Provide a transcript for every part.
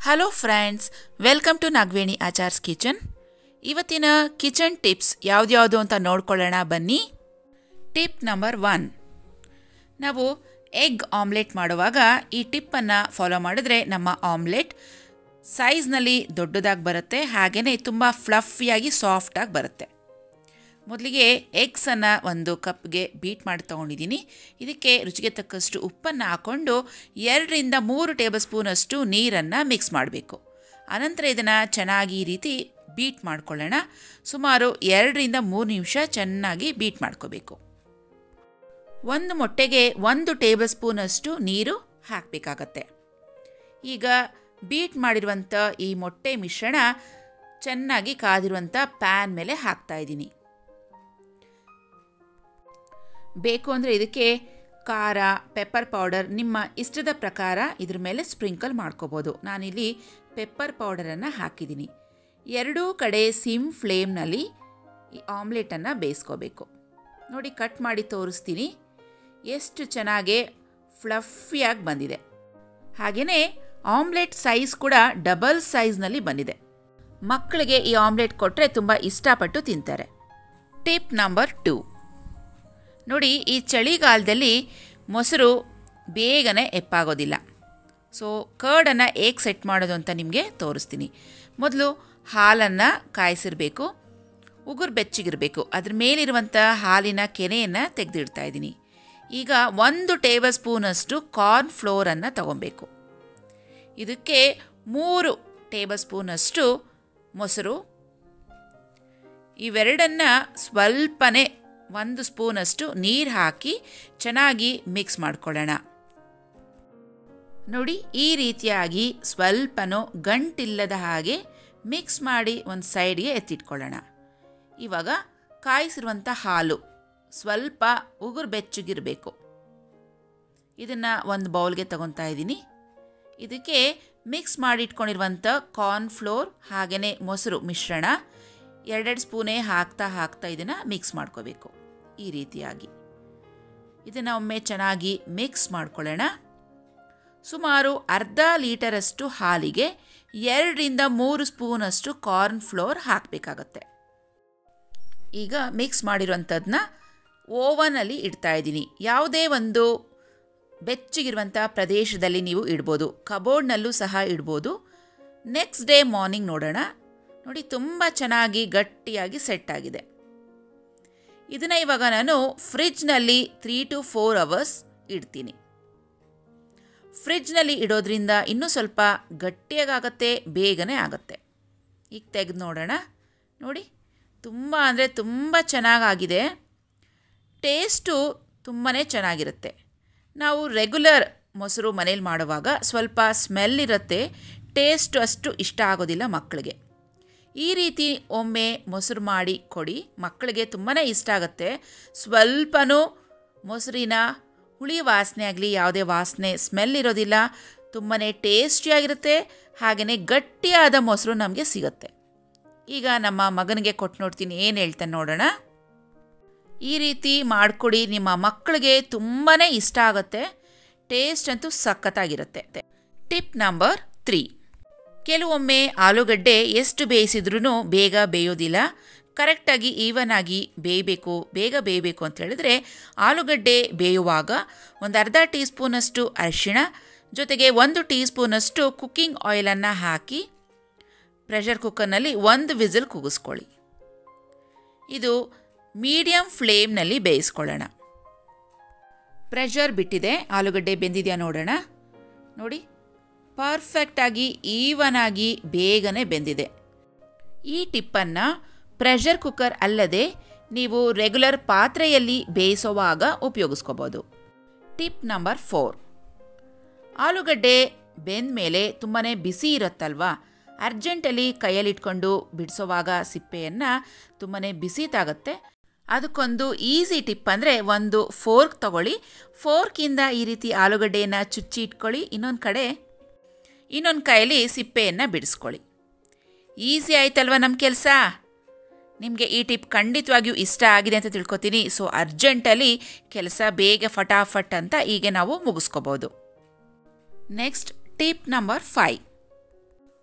hello friends welcome to Nagaveni Achar's kitchen ಇವತ್ತಿನ kitchen tips ಯಾವ್ದ್ಯಾವುದು ಅಂತ ನೋಡ್ಕೊಳ್ಳೋಣ ಬನ್ನಿ ಟಿಪ್ ನಂಬರ್ ಒನ್ ನಾವು ಎಗ್ ಆಮ್ಲೆಟ್ ಮಾಡುವಾಗ ಈ ಟಿಪ್ಪನ್ನು ಫಾಲೋ ಮಾಡಿದ್ರೆ ನಮ್ಮ ಆಮ್ಲೆಟ್ ಸೈಜ್ನಲ್ಲಿ ದೊಡ್ಡದಾಗಿ ಬರುತ್ತೆ ಹಾಗೆಯೇ ತುಂಬ ಫ್ಲಫಿಯಾಗಿ ಸಾಫ್ಟಾಗಿ ಬರುತ್ತೆ ಮೊದಲಿಗೆ ಎಗ್ಸನ್ನು ಒಂದು ಕಪ್ಗೆ ಬೀಟ್ ಮಾಡಿ ತೊಗೊಂಡಿದ್ದೀನಿ ಇದಕ್ಕೆ ರುಚಿಗೆ ತಕ್ಕಷ್ಟು ಉಪ್ಪನ್ನು ಹಾಕ್ಕೊಂಡು ಎರಡರಿಂದ ಮೂರು ಟೇಬಲ್ ಸ್ಪೂನಷ್ಟು ನೀರನ್ನು ಮಿಕ್ಸ್ ಮಾಡಬೇಕು ಆನಂತರ ಇದನ್ನು ಚೆನ್ನಾಗಿ ಈ ರೀತಿ ಬೀಟ್ ಮಾಡ್ಕೊಳ್ಳೋಣ ಸುಮಾರು ಎರಡರಿಂದ ಮೂರು ನಿಮಿಷ ಚೆನ್ನಾಗಿ ಬೀಟ್ ಮಾಡ್ಕೋಬೇಕು ಒಂದು ಮೊಟ್ಟೆಗೆ ಒಂದು ಟೇಬಲ್ ಸ್ಪೂನಷ್ಟು ನೀರು ಹಾಕಬೇಕಾಗತ್ತೆ ಈಗ ಬೀಟ್ ಮಾಡಿರುವಂಥ ಈ ಮೊಟ್ಟೆ ಮಿಶ್ರಣ ಚೆನ್ನಾಗಿ ಕಾದಿರುವಂಥ ಪ್ಯಾನ್ ಮೇಲೆ ಹಾಕ್ತಾ ಇದ್ದೀನಿ ಬೇಕು ಅಂದರೆ ಇದಕ್ಕೆ ಖಾರ ಪೆಪ್ಪರ್ ಪೌಡರ್ ನಿಮ್ಮ ಇಷ್ಟದ ಪ್ರಕಾರ ಇದ್ರ ಮೇಲೆ ಸ್ಪ್ರಿಂಕಲ್ ಮಾಡ್ಕೋಬೋದು ನಾನಿಲ್ಲಿ ಪೆಪ್ಪರ್ ಪೌಡರನ್ನು ಹಾಕಿದ್ದೀನಿ ಎರಡೂ ಕಡೆ ಸಿಮ್ ಫ್ಲೇಮ್ನಲ್ಲಿ ಈ ಆಮ್ಲೆಟನ್ನು ಬೇಯಿಸ್ಕೋಬೇಕು ನೋಡಿ ಕಟ್ ಮಾಡಿ ತೋರಿಸ್ತೀನಿ ಎಷ್ಟು ಚೆನ್ನಾಗಿ ಫ್ಲಫಿಯಾಗಿ ಬಂದಿದೆ ಹಾಗೆಯೇ ಆಮ್ಲೆಟ್ ಸೈಜ್ ಕೂಡ ಡಬಲ್ ಸೈಜ್ನಲ್ಲಿ ಬಂದಿದೆ ಮಕ್ಕಳಿಗೆ ಈ ಆಮ್ಲೆಟ್ ಕೊಟ್ಟರೆ ತುಂಬ ಇಷ್ಟಪಟ್ಟು ತಿಂತಾರೆ ಟಿಪ್ ನಂಬರ್ ಟೂ ನೋಡಿ ಈ ಚಳಿಗಾಲದಲ್ಲಿ ಮೊಸರು ಬೇಗನೆ ಎಪ್ಪಾಗೋದಿಲ್ಲ ಸೊ ಕರ್ಡನ್ನು ಹೇಗೆ ಸೆಟ್ ಮಾಡೋದು ಅಂತ ನಿಮಗೆ ತೋರಿಸ್ತೀನಿ ಮೊದಲು ಹಾಲನ್ನು ಕಾಯಿಸಿರಬೇಕು ಉಗುರು ಬೆಚ್ಚಗಿರಬೇಕು ಅದ್ರ ಮೇಲಿರುವಂಥ ಹಾಲಿನ ಕೆನೆಯನ್ನು ತೆಗೆದಿಡ್ತಾ ಇದ್ದೀನಿ ಈಗ ಒಂದು ಟೇಬಲ್ ಸ್ಪೂನಷ್ಟು ಕಾರ್ನ್ ಫ್ಲೋರನ್ನು ತಗೊಬೇಕು ಇದಕ್ಕೆ ಮೂರು ಟೇಬಲ್ ಸ್ಪೂನಷ್ಟು ಮೊಸರು ಇವೆರಡನ್ನು ಸ್ವಲ್ಪನೇ ಒಂದು ಸ್ಪೂನಷ್ಟು ನೀರು ಹಾಕಿ ಚೆನ್ನಾಗಿ ಮಿಕ್ಸ್ ಮಾಡ್ಕೊಳ್ಳೋಣ ನೋಡಿ ಈ ರೀತಿಯಾಗಿ ಸ್ವಲ್ಪನೂ ಗಂಟಿಲ್ಲದ ಹಾಗೆ ಮಿಕ್ಸ್ ಮಾಡಿ ಒಂದು ಸೈಡ್ಗೆ ಎತ್ತಿಟ್ಕೊಳ್ಳೋಣ ಇವಾಗ ಕಾಯಿಸಿರುವಂಥ ಹಾಲು ಸ್ವಲ್ಪ ಉಗುರು ಬೆಚ್ಚಗಿರಬೇಕು ಇದನ್ನು ಒಂದು ಬೌಲ್ಗೆ ತಗೊತಾ ಇದ್ದೀನಿ ಇದಕ್ಕೆ ಮಿಕ್ಸ್ ಮಾಡಿ ಇಟ್ಕೊಂಡಿರುವಂಥ ಕಾರ್ನ್ ಫ್ಲೋರ್ ಹಾಗೆಯೇ ಮೊಸರು ಮಿಶ್ರಣ ಎರಡೆರಡು ಸ್ಪೂನೇ ಹಾಕ್ತಾ ಹಾಕ್ತಾ ಇದನ್ನು ಮಿಕ್ಸ್ ಮಾಡ್ಕೋಬೇಕು ಈ ರೀತಿಯಾಗಿ ಇದನ್ನು ಒಮ್ಮೆ ಚೆನ್ನಾಗಿ ಮಿಕ್ಸ್ ಮಾಡ್ಕೊಳ್ಳೋಣ ಸುಮಾರು ಅರ್ಧ ಲೀಟರಷ್ಟು ಹಾಲಿಗೆ ಎರಡರಿಂದ ಮೂರು ಸ್ಪೂನಷ್ಟು ಕಾರ್ನ್ ಫ್ಲೋರ್ ಹಾಕಬೇಕಾಗತ್ತೆ ಈಗ ಮಿಕ್ಸ್ ಮಾಡಿರುವಂಥದ್ದನ್ನ ಓವನಲ್ಲಿ ಇಡ್ತಾ ಇದ್ದೀನಿ ಯಾವುದೇ ಒಂದು ಬೆಚ್ಚಗಿರುವಂಥ ಪ್ರದೇಶದಲ್ಲಿ ನೀವು ಇಡ್ಬೋದು ಕಬೋರ್ಡ್ನಲ್ಲೂ ಸಹ ಇಡ್ಬೋದು ನೆಕ್ಸ್ಟ್ ಡೇ ಮಾರ್ನಿಂಗ್ ನೋಡೋಣ ನೋಡಿ ತುಂಬ ಚೆನ್ನಾಗಿ ಗಟ್ಟಿಯಾಗಿ ಸೆಟ್ ಆಗಿದೆ ಇದನ್ನು ಇವಾಗ ನಾನು ಫ್ರಿಜ್ನಲ್ಲಿ ತ್ರೀ ಟು ಫೋರ್ ಅವರ್ಸ್ ಇಡ್ತೀನಿ ಫ್ರಿಜ್ನಲ್ಲಿ ಇಡೋದ್ರಿಂದ ಇನ್ನೂ ಸ್ವಲ್ಪ ಗಟ್ಟಿಯಾಗತ್ತೆ ಬೇಗನೆ ಆಗುತ್ತೆ ಈಗ ತೆಗೆದು ನೋಡೋಣ ನೋಡಿ ತುಂಬ ಅಂದರೆ ತುಂಬ ಚೆನ್ನಾಗಾಗಿದೆ ಟೇಸ್ಟು ತುಂಬಾ ಚೆನ್ನಾಗಿರುತ್ತೆ ನಾವು ರೆಗ್ಯುಲರ್ ಮೊಸರು ಮನೇಲಿ ಮಾಡುವಾಗ ಸ್ವಲ್ಪ ಸ್ಮೆಲ್ ಇರುತ್ತೆ ಟೇಸ್ಟ್ ಅಷ್ಟು ಇಷ್ಟ ಆಗೋದಿಲ್ಲ ಮಕ್ಕಳಿಗೆ ಈ ರೀತಿ ಒಮ್ಮೆ ಮೊಸರು ಮಾಡಿ ಕೊಡಿ ಮಕ್ಕಳಿಗೆ ತುಂಬಾ ಇಷ್ಟ ಆಗುತ್ತೆ ಸ್ವಲ್ಪನೂ ಮೊಸರಿನ ಹುಳಿ ವಾಸನೆ ಆಗಲಿ ಯಾವುದೇ ವಾಸನೆ ಸ್ಮೆಲ್ ಇರೋದಿಲ್ಲ ತುಂಬಾ ಟೇಸ್ಟಿಯಾಗಿರುತ್ತೆ ಹಾಗೆಯೇ ಗಟ್ಟಿಯಾದ ಮೊಸರು ನಮಗೆ ಸಿಗುತ್ತೆ ಈಗ ನಮ್ಮ ಮಗನಿಗೆ ಕೊಟ್ಟು ನೋಡ್ತೀನಿ ಏನು ಹೇಳ್ತಾನೆ ನೋಡೋಣ ಈ ರೀತಿ ಮಾಡಿಕೊಡಿ ನಿಮ್ಮ ಮಕ್ಕಳಿಗೆ ತುಂಬಾ ಇಷ್ಟ ಆಗುತ್ತೆ ಟೇಸ್ಟ್ ಅಂತೂ ಸಖತ್ತಾಗಿರುತ್ತೆ ಟಿಪ್ ನಂಬರ್ ತ್ರೀ ಕೆಲವೊಮ್ಮೆ ಆಲೂಗಡ್ಡೆ ಎಷ್ಟು ಬೇಯಿಸಿದ್ರೂ ಬೇಗ ಬೇಯೋದಿಲ್ಲ ಕರೆಕ್ಟಾಗಿ ಈವನ್ ಆಗಿ ಬೇಯಬೇಕು ಬೇಗ ಬೇಯಬೇಕು ಅಂತ ಹೇಳಿದ್ರೆ ಆಲೂಗಡ್ಡೆ ಬೇಯುವಾಗ ಒಂದು ಅರ್ಧ ಟೀ ಸ್ಪೂನಷ್ಟು ಅರಿಶಿಣ ಜೊತೆಗೆ ಒಂದು ಟೀ ಸ್ಪೂನಷ್ಟು ಕುಕ್ಕಿಂಗ್ ಆಯಿಲನ್ನು ಹಾಕಿ ಪ್ರೆಷರ್ ಕುಕ್ಕರ್ನಲ್ಲಿ ಒಂದು ವಿಸಿಲ್ ಕೂಗಿಸ್ಕೊಳ್ಳಿ ಇದು ಮೀಡಿಯಂ ಫ್ಲೇಮ್ನಲ್ಲಿ ಬೇಯಿಸ್ಕೊಳ್ಳೋಣ ಪ್ರೆಷರ್ ಬಿಟ್ಟಿದೆ ಆಲೂಗಡ್ಡೆ ಬೆಂದಿದೆಯಾ ನೋಡೋಣ ನೋಡಿ ಪರ್ಫೆಕ್ಟಾಗಿ ಈವನ್ ಆಗಿ ಬೇಗನೆ ಬೆಂದಿದೆ ಈ ಟಿಪ್ಪನ್ನು ಪ್ರೆಷರ್ ಕುಕ್ಕರ್ ಅಲ್ಲದೆ ನೀವು ರೆಗ್ಯುಲರ್ ಪಾತ್ರೆಯಲ್ಲಿ ಬೇಯಿಸುವಾಗ ಉಪಯೋಗಿಸ್ಕೋಬೋದು ಟಿಪ್ ನಂಬರ್ ಫೋರ್ ಆಲೂಗಡ್ಡೆ ಬೆಂದ ಮೇಲೆ ತುಂಬಾ ಬಿಸಿ ಇರುತ್ತಲ್ವಾ ಅರ್ಜೆಂಟಲ್ಲಿ ಕೈಯಲ್ಲಿಟ್ಕೊಂಡು ಬಿಡಿಸೋವಾಗ ಸಿಪ್ಪೆಯನ್ನು ತುಂಬಾ ಬಿಸಿ ತಾಗುತ್ತೆ ಅದಕ್ಕೊಂದು ಈಸಿ ಟಿಪ್ ಅಂದರೆ ಒಂದು ಫೋರ್ಕ್ ತಗೊಳ್ಳಿ ಫೋರ್ಕಿಂದ ಈ ರೀತಿ ಆಲೂಗಡ್ಡೆಯನ್ನು ಚುಚ್ಚಿ ಇಟ್ಕೊಳ್ಳಿ ಇನ್ನೊಂದು ಕಡೆ ಇನ್ನೊಂದು ಕೈಯಲ್ಲಿ ಸಿಪ್ಪೆಯನ್ನು ಬಿಡಿಸ್ಕೊಳ್ಳಿ ಈಸಿ ಆಯ್ತಲ್ವ ನಮ್ಮ ಕೆಲಸ ನಿಮಗೆ ಈ ಟಿಪ್ ಖಂಡಿತವಾಗಿಯೂ ಇಷ್ಟ ಆಗಿದೆ ಅಂತ ತಿಳ್ಕೊತೀನಿ ಸೊ ಅರ್ಜೆಂಟಲ್ಲಿ ಕೆಲಸ ಬೇಗ ಫಟಾಫಟ್ ಅಂತ ಹೀಗೆ ನಾವು ಮುಗಿಸ್ಕೋಬೋದು ನೆಕ್ಸ್ಟ್ ಟಿಪ್ ನಂಬರ್ ಫೈವ್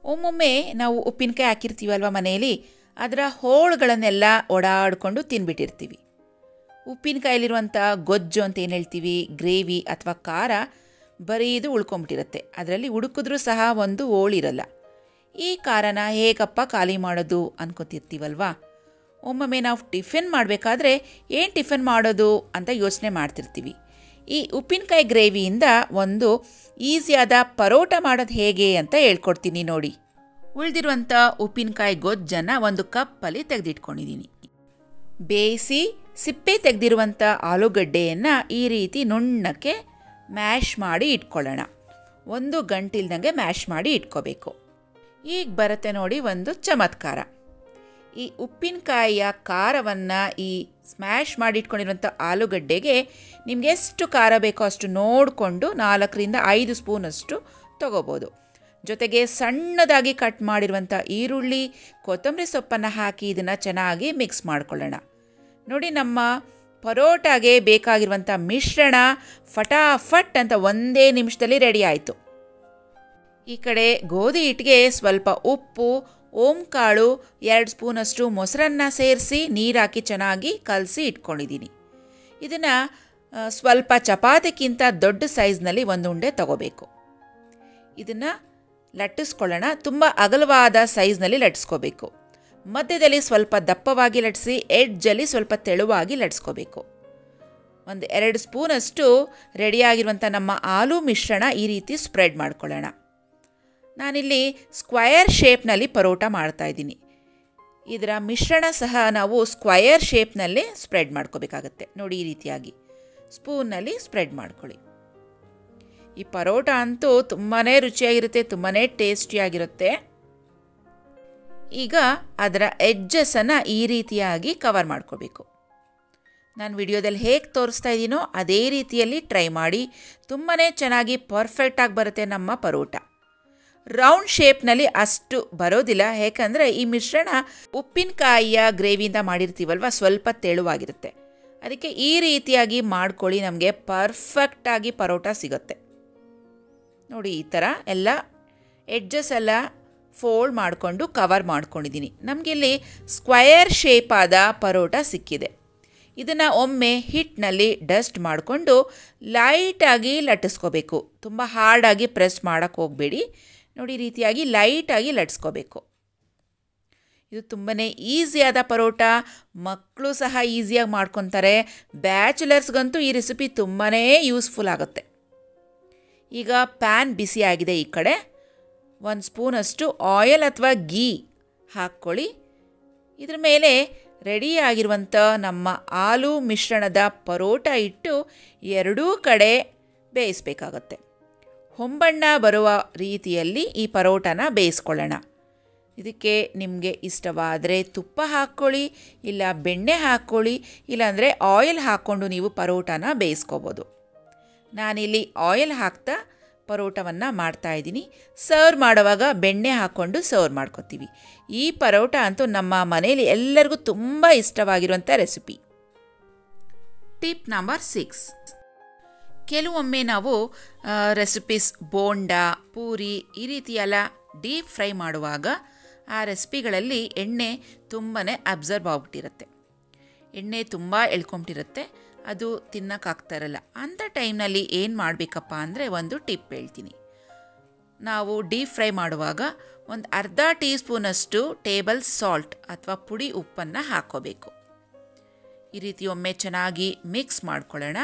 ಒಮ್ಮೊಮ್ಮೆ ನಾವು ಉಪ್ಪಿನಕಾಯಿ ಹಾಕಿರ್ತೀವಲ್ವ ಮನೆಯಲ್ಲಿ ಅದರ ಹೋಳುಗಳನ್ನೆಲ್ಲ ಓಡಾಡಿಕೊಂಡು ತಿನ್ಬಿಟ್ಟಿರ್ತೀವಿ ಉಪ್ಪಿನಕಾಯಲ್ಲಿರುವಂಥ ಗೊಜ್ಜು ಅಂತ ಏನು ಹೇಳ್ತೀವಿ ಗ್ರೇವಿ ಅಥವಾ ಖಾರ ಬರೀದು ಉಳ್ಕೊಂಬಿಟ್ಟಿರುತ್ತೆ ಅದರಲ್ಲಿ ಹುಡುಕಿದ್ರೂ ಸಹ ಒಂದು ಹೋಳಿರಲ್ಲ ಈ ಖಾರನ ಹೇಗಪ್ಪ ಖಾಲಿ ಮಾಡೋದು ಅನ್ಕೋತಿರ್ತೀವಲ್ವಾ ಒಮ್ಮೊಮ್ಮೆ ನಾವು ಟಿಫಿನ್ ಮಾಡಬೇಕಾದ್ರೆ ಏನು ಟಿಫಿನ್ ಮಾಡೋದು ಅಂತ ಯೋಚನೆ ಮಾಡ್ತಿರ್ತೀವಿ ಈ ಉಪ್ಪಿನಕಾಯಿ ಗ್ರೇವಿಯಿಂದ ಒಂದು ಈಸಿಯಾದ ಪರೋಟ ಮಾಡೋದು ಹೇಗೆ ಅಂತ ಹೇಳ್ಕೊಡ್ತೀನಿ ನೋಡಿ ಉಳಿದಿರುವಂಥ ಉಪ್ಪಿನಕಾಯಿ ಗೊಜ್ಜನ್ನು ಒಂದು ಕಪ್ಪಲ್ಲಿ ತೆಗೆದಿಟ್ಕೊಂಡಿದ್ದೀನಿ ಬೇಯಿಸಿ ಸಿಪ್ಪೆ ತೆಗೆದಿರುವಂಥ ಆಲೂಗಡ್ಡೆಯನ್ನು ಈ ರೀತಿ ನುಣ್ಣಕ್ಕೆ ಮ್ಯಾಶ್ ಮಾಡಿ ಇಟ್ಕೊಳ್ಳೋಣ ಒಂದು ಗಂಟಿಲ್ದಂಗೆ ಮ್ಯಾಶ್ ಮಾಡಿ ಇಟ್ಕೋಬೇಕು ಈಗ ಬರುತ್ತೆ ನೋಡಿ ಒಂದು ಚಮತ್ಕಾರ ಈ ಉಪ್ಪಿನಕಾಯಿಯ ಖಾರವನ್ನು ಈ ಸ್ಮ್ಯಾಶ್ ಮಾಡಿ ಇಟ್ಕೊಂಡಿರುವಂಥ ಆಲೂಗಡ್ಡೆಗೆ ನಿಮ್ಗೆ ಎಷ್ಟು ಖಾರ ಬೇಕೋ ಅಷ್ಟು ನೋಡಿಕೊಂಡು ನಾಲ್ಕರಿಂದ ಐದು ಸ್ಪೂನಷ್ಟು ತೊಗೋಬೋದು ಜೊತೆಗೆ ಸಣ್ಣದಾಗಿ ಕಟ್ ಮಾಡಿರುವಂಥ ಈರುಳ್ಳಿ ಕೊತ್ತಂಬರಿ ಸೊಪ್ಪನ್ನು ಹಾಕಿ ಇದನ್ನು ಚೆನ್ನಾಗಿ ಮಿಕ್ಸ್ ಮಾಡ್ಕೊಳ್ಳೋಣ ನೋಡಿ ನಮ್ಮ ಪರೋಟಾಗೆ ಬೇಕಾಗಿರುವಂಥ ಮಿಶ್ರಣ ಫಟಾಫಟ್ ಅಂತ ಒಂದೇ ನಿಮಿಷದಲ್ಲಿ ರೆಡಿ ಆಯಿತು ಈ ಕಡೆ ಗೋಧಿ ಹಿಟ್ಟಿಗೆ ಸ್ವಲ್ಪ ಉಪ್ಪು ಓಂಕಾಳು ಎರಡು ಸ್ಪೂನಷ್ಟು ಮೊಸರನ್ನ ಸೇರಿಸಿ ನೀರು ಹಾಕಿ ಚೆನ್ನಾಗಿ ಕಲಸಿ ಇಟ್ಕೊಂಡಿದ್ದೀನಿ ಇದನ್ನು ಸ್ವಲ್ಪ ಚಪಾತಿಗಿಂತ ದೊಡ್ಡ ಸೈಜ್ನಲ್ಲಿ ಒಂದು ಉಂಡೆ ತಗೋಬೇಕು ಇದನ್ನು ಲಟ್ಟಿಸ್ಕೊಳ್ಳೋಣ ತುಂಬ ಅಗಲವಾದ ಸೈಜ್ನಲ್ಲಿ ಲಟ್ಟಿಸ್ಕೋಬೇಕು ಮಧ್ಯದಲ್ಲಿ ಸ್ವಲ್ಪ ದಪ್ಪವಾಗಿ ಲಟ್ಟಿಸಿ ಎಡ್ಜಲ್ಲಿ ಸ್ವಲ್ಪ ತೆಳುವಾಗಿ ಲಟ್ಟಿಸ್ಕೋಬೇಕು ಒಂದು ಎರಡು ಸ್ಪೂನಷ್ಟು ರೆಡಿಯಾಗಿರುವಂಥ ನಮ್ಮ ಆಲೂ ಮಿಶ್ರಣ ಈ ರೀತಿ ಸ್ಪ್ರೆಡ್ ಮಾಡ್ಕೊಳ್ಳೋಣ ನಾನಿಲ್ಲಿ ಸ್ಕ್ವಯರ್ ಶೇಪ್ನಲ್ಲಿ ಪರೋಟ ಮಾಡ್ತಾಯಿದ್ದೀನಿ ಇದರ ಮಿಶ್ರಣ ಸಹ ನಾವು ಸ್ಕ್ವಯರ್ ಶೇಪ್ನಲ್ಲೇ ಸ್ಪ್ರೆಡ್ ಮಾಡ್ಕೋಬೇಕಾಗತ್ತೆ ನೋಡಿ ಈ ರೀತಿಯಾಗಿ ಸ್ಪೂನಲ್ಲಿ ಸ್ಪ್ರೆಡ್ ಮಾಡ್ಕೊಳ್ಳಿ ಈ ಪರೋಟ ಅಂತೂ ತುಂಬಾ ರುಚಿಯಾಗಿರುತ್ತೆ ತುಂಬಾ ಟೇಸ್ಟಿಯಾಗಿರುತ್ತೆ ಈಗ ಅದರ ಎಡ್ಜಸ್ಸನ್ನು ಈ ರೀತಿಯಾಗಿ ಕವರ್ ಮಾಡ್ಕೋಬೇಕು ನಾನು ವಿಡಿಯೋದಲ್ಲಿ ಹೇಗೆ ತೋರಿಸ್ತಾ ಇದ್ದೀನೋ ಅದೇ ರೀತಿಯಲ್ಲಿ ಟ್ರೈ ಮಾಡಿ ತುಂಬಾ ಚೆನ್ನಾಗಿ ಪರ್ಫೆಕ್ಟಾಗಿ ಬರುತ್ತೆ ನಮ್ಮ ಪರೋಟ ರೌಂಡ್ ಶೇಪ್ನಲ್ಲಿ ಅಷ್ಟು ಬರೋದಿಲ್ಲ ಯಾಕಂದರೆ ಈ ಮಿಶ್ರಣ ಉಪ್ಪಿನಕಾಯಿಯ ಗ್ರೇವಿಯಿಂದ ಮಾಡಿರ್ತೀವಲ್ವ ಸ್ವಲ್ಪ ತೆಳುವಾಗಿರುತ್ತೆ ಅದಕ್ಕೆ ಈ ರೀತಿಯಾಗಿ ಮಾಡ್ಕೊಳ್ಳಿ ನಮಗೆ ಪರ್ಫೆಕ್ಟಾಗಿ ಪರೋಟ ಸಿಗುತ್ತೆ ನೋಡಿ ಈ ಥರ ಎಲ್ಲ ಎಡ್ಜಸ್ ಎಲ್ಲ ಫೋಲ್ಡ್ ಮಾಡಿಕೊಂಡು ಕವರ್ ಮಾಡ್ಕೊಂಡಿದ್ದೀನಿ ನಮಗಿಲ್ಲಿ ಸ್ಕ್ವಯರ್ ಶೇಪ್ ಆದ ಪರೋಟ ಸಿಕ್ಕಿದೆ ಇದನ್ನು ಒಮ್ಮೆ ಹಿಟ್ಟಿನಲ್ಲಿ ಡಸ್ಟ್ ಮಾಡಿಕೊಂಡು ಲೈಟಾಗಿ ಲಟ್ಟಿಸ್ಕೋಬೇಕು ತುಂಬ ಹಾರ್ಡಾಗಿ ಪ್ರೆಸ್ ಮಾಡೋಕ್ಕೆ ಹೋಗಬೇಡಿ ನೋಡಿ ಈ ರೀತಿಯಾಗಿ ಲೈಟಾಗಿ ಲಟ್ಸ್ಕೋಬೇಕು ಇದು ತುಂಬಾ ಈಸಿಯಾದ ಪರೋಟ ಮಕ್ಕಳು ಸಹ ಈಸಿಯಾಗಿ ಮಾಡ್ಕೊತಾರೆ ಬ್ಯಾಚುಲರ್ಸ್ಗಂತೂ ಈ ರೆಸಿಪಿ ತುಂಬಾ ಯೂಸ್ಫುಲ್ ಆಗುತ್ತೆ ಈಗ ಪ್ಯಾನ್ ಬಿಸಿಯಾಗಿದೆ ಈ ಕಡೆ ಒಂದು ಸ್ಪೂನಷ್ಟು ಆಯಿಲ್ ಅಥವಾ ಗೀ ಹಾಕ್ಕೊಳ್ಳಿ ಇದ್ರ ಮೇಲೆ ರೆಡಿಯಾಗಿರುವಂಥ ನಮ್ಮ ಆಲೂ ಮಿಶ್ರಣದ ಪರೋಟ ಇಟ್ಟು ಎರಡೂ ಕಡೆ ಬೇಯಿಸ್ಬೇಕಾಗತ್ತೆ ಹೊಂಬಣ್ಣ ಬರುವ ರೀತಿಯಲ್ಲಿ ಈ ಪರೋಟನ ಬೇಯಿಸ್ಕೊಳ್ಳೋಣ ಇದಕ್ಕೆ ನಿಮಗೆ ಇಷ್ಟವಾದರೆ ತುಪ್ಪ ಹಾಕ್ಕೊಳ್ಳಿ ಇಲ್ಲ ಬೆಣ್ಣೆ ಹಾಕ್ಕೊಳ್ಳಿ ಇಲ್ಲಾಂದರೆ ಆಯಿಲ್ ಹಾಕ್ಕೊಂಡು ನೀವು ಪರೋಟನ ಬೇಯಿಸ್ಕೋಬೋದು ನಾನಿಲ್ಲಿ ಆಯಿಲ್ ಹಾಕ್ತಾ ಪರೋಟವನ್ನು ಮಾಡ್ತಾಯಿದ್ದೀನಿ ಸರ್ವ್ ಮಾಡುವಾಗ ಬೆಣ್ಣೆ ಹಾಕ್ಕೊಂಡು ಸರ್ವ್ ಮಾಡ್ಕೊತೀವಿ ಈ ಪರೋಟ ಅಂತೂ ನಮ್ಮ ಮನೆಯಲ್ಲಿ ಎಲ್ಲರಿಗೂ ತುಂಬ ಇಷ್ಟವಾಗಿರುವಂಥ ರೆಸಿಪಿ ಟಿಪ್ ನಂಬರ್ ಸಿಕ್ಸ್ ಕೆಲವೊಮ್ಮೆ ನಾವು ರೆಸಿಪೀಸ್ ಬೋಂಡ ಪೂರಿ ಈ ರೀತಿಯೆಲ್ಲ ಡೀಪ್ ಫ್ರೈ ಮಾಡುವಾಗ ಆ ರೆಸಿಪಿಗಳಲ್ಲಿ ಎಣ್ಣೆ ತುಂಬಾ ಅಬ್ಸರ್ವ್ ಆಗ್ಬಿಟ್ಟಿರುತ್ತೆ ಎಣ್ಣೆ ತುಂಬ ಎಳ್ಕೊಂಬಿಟ್ಟಿರುತ್ತೆ ಅದು ತಿನ್ನೋಕ್ಕಾಗ್ತಾ ಇರಲ್ಲ ಅಂಥ ಟೈಮ್ನಲ್ಲಿ ಏನು ಮಾಡಬೇಕಪ್ಪ ಅಂದರೆ ಒಂದು ಟಿಪ್ ಹೇಳ್ತೀನಿ ನಾವು ಡೀಪ್ ಫ್ರೈ ಮಾಡುವಾಗ ಒಂದು ಅರ್ಧ ಟೀ ಸ್ಪೂನಷ್ಟು ಟೇಬಲ್ ಸಾಲ್ಟ್ ಅಥವಾ ಪುಡಿ ಉಪ್ಪನ್ನು ಹಾಕ್ಕೋಬೇಕು ಈ ರೀತಿ ಒಮ್ಮೆ ಚೆನ್ನಾಗಿ ಮಿಕ್ಸ್ ಮಾಡ್ಕೊಳ್ಳೋಣ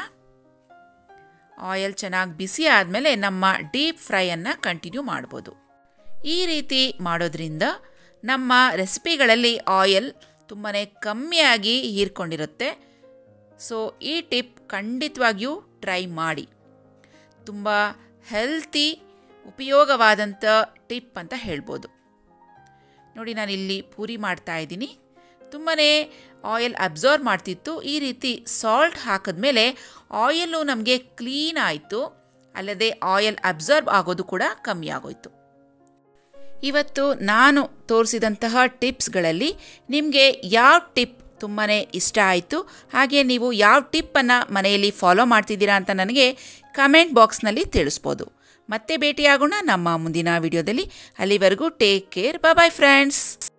ಆಯಿಲ್ ಚೆನ್ನಾಗಿ ಬಿಸಿ ಆದಮೇಲೆ ನಮ್ಮ ಡೀಪ್ ಫ್ರೈಯನ್ನು ಕಂಟಿನ್ಯೂ ಮಾಡ್ಬೋದು ಈ ರೀತಿ ಮಾಡೋದ್ರಿಂದ ನಮ್ಮ ರೆಸಿಪಿಗಳಲ್ಲಿ ಆಯಿಲ್ ತುಂಬಾ ಕಮ್ಮಿಯಾಗಿ ಹೀರ್ಕೊಂಡಿರುತ್ತೆ ಸೊ ಈ ಟಿಪ್ ಖಂಡಿತವಾಗಿಯೂ ಟ್ರೈ ಮಾಡಿ ತುಂಬ ಹೆಲ್ತಿ ಉಪಯೋಗವಾದಂಥ ಟಿಪ್ ಅಂತ ಹೇಳ್ಬೋದು ನೋಡಿ ನಾನಿಲ್ಲಿ ಪೂರಿ ಮಾಡ್ತಾ ಇದ್ದೀನಿ ತುಂಬಾ ಆಯಿಲ್ ಅಬ್ಸರ್ವ್ ಮಾಡ್ತಿತ್ತು ಈ ರೀತಿ ಸಾಲ್ಟ್ ಹಾಕಿದ್ಮೇಲೆ ಆಯಿಲು ನಮಗೆ ಕ್ಲೀನ್ ಆಯಿತು ಅಲ್ಲದೆ ಆಯಿಲ್ ಅಬ್ಸರ್ವ್ ಆಗೋದು ಕೂಡ ಕಮ್ಮಿ ಆಗೋಯ್ತು ಇವತ್ತು ನಾನು ತೋರಿಸಿದಂತಹ ಟಿಪ್ಸ್ಗಳಲ್ಲಿ ನಿಮಗೆ ಯಾವ ಟಿಪ್ ತುಂಬಾ ಇಷ್ಟ ಆಯಿತು ಹಾಗೆ ನೀವು ಯಾವ ಟಿಪ್ಪನ್ನು ಮನೆಯಲ್ಲಿ ಫಾಲೋ ಮಾಡ್ತಿದ್ದೀರಾ ಅಂತ ನನಗೆ ಕಮೆಂಟ್ ಬಾಕ್ಸ್ನಲ್ಲಿ ತಿಳಿಸ್ಬೋದು ಮತ್ತೆ ಭೇಟಿಯಾಗೋಣ ನಮ್ಮ ಮುಂದಿನ ವಿಡಿಯೋದಲ್ಲಿ ಅಲ್ಲಿವರೆಗೂ ಟೇಕ್ ಕೇರ್ ಬಾಯ್ ಫ್ರೆಂಡ್ಸ್